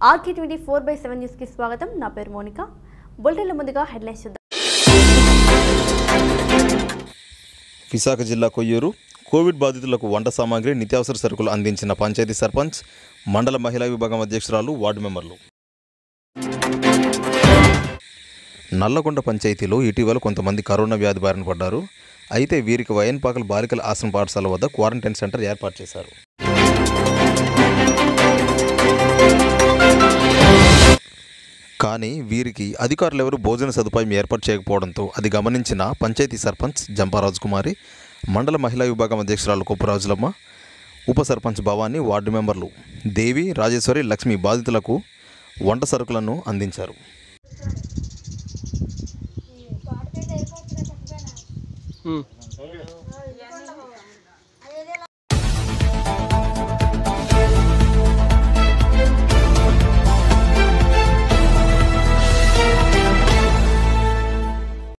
RK twenty four by seven న్యూస్కి స్వాగతం నా పేరు మోనిక బులెటిన్ల ముందుగా హెడ్లైన్స్ చూద్దాం విశాఖ జిల్లా కొయ్యూరు కోవిడ్ బాధితులకు వంట సామాగ్రి నిత్యావసర సరుకులు అందించిన పంచాయతీ సర్పంచ్ మండల మహిళా విభాగం అధ్యక్షురాలు వార్డు మెంబర్లు నల్లగొండ పంచాయతీలో ఇటీవల కొంతమంది కరోనా వ్యాధి బారిన పడ్డారు అయితే వీరికి వయన్పాకల బాలికల ఆశ్రమ పాఠశాల వద్ద క్వారంటైన్ సెంటర్ ఏర్పాటు చేశారు కానీ వీరికి అధికారులు ఎవరు భోజన సదుపాయం ఏర్పాటు చేయకపోవడంతో అది గమనించిన పంచాయతీ సర్పంచ్ జంపారాజు కుమారి మండల మహిళా విభాగం అధ్యక్షురాలు కుప్పరాజులమ్మ ఉప సర్పంచ్ భవానీ వార్డు మెంబర్లు దేవి రాజేశ్వరి లక్ష్మి బాధితులకు వంట సరుకులను అందించారు ఉమ్.